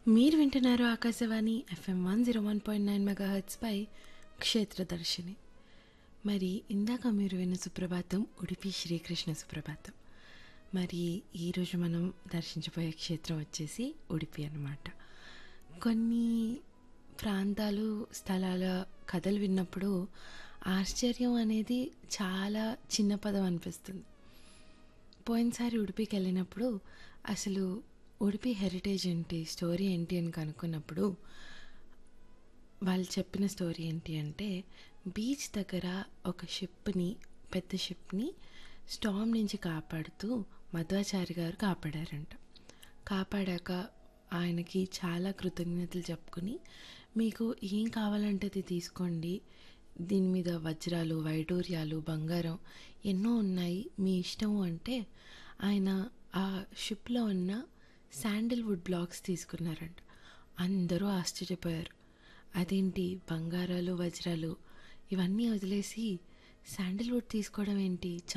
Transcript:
మీరు వింటున్నారు Akashvani FM one zero one point nine mega పై క్షేత్రదర్శిని మరి ఇందాక మీరు విన్న సుప్రభాతం ఉడిపి శ్రీకృష్ణ సుప్రభాతం మరి ఈరోజు మనం దర్శించబోయే క్షేత్రం వచ్చేసి ఉడిపి అన్నమాట కొన్ని ప్రాంతాలు స్థలాల కథలు విన్నప్పుడు ఆశ్చర్యం అనేది చాలా చిన్న పదం అనిపిస్తుంది పోయినసారి ఉడిపికి వెళ్ళినప్పుడు అసలు ఉడిపి హెరిటేజ్ ఏంటి స్టోరీ ఏంటి అని కనుక్కున్నప్పుడు వాళ్ళు చెప్పిన స్టోరీ ఏంటి అంటే బీచ్ దగ్గర ఒక షిప్ని పెద్ద షిప్ని స్టామ్ నుంచి కాపాడుతూ మధ్వాచారి గారు కాపాడారంట కాపాడాక ఆయనకి చాలా కృతజ్ఞతలు చెప్పుకుని మీకు ఏం కావాలంటే అది తీసుకోండి దీని మీద వజ్రాలు వైడూర్యాలు బంగారం ఎన్నో ఉన్నాయి మీ ఇష్టము అంటే ఆయన ఆ షిప్లో ఉన్న శాండిల్వుడ్ బ్లాక్స్ తీసుకున్నారంట అందరూ ఆశ్చర్యపోయారు అదేంటి బంగారాలు వజ్రాలు ఇవన్నీ వదిలేసి శాండిల్వుడ్ తీసుకోవడం ఏంటి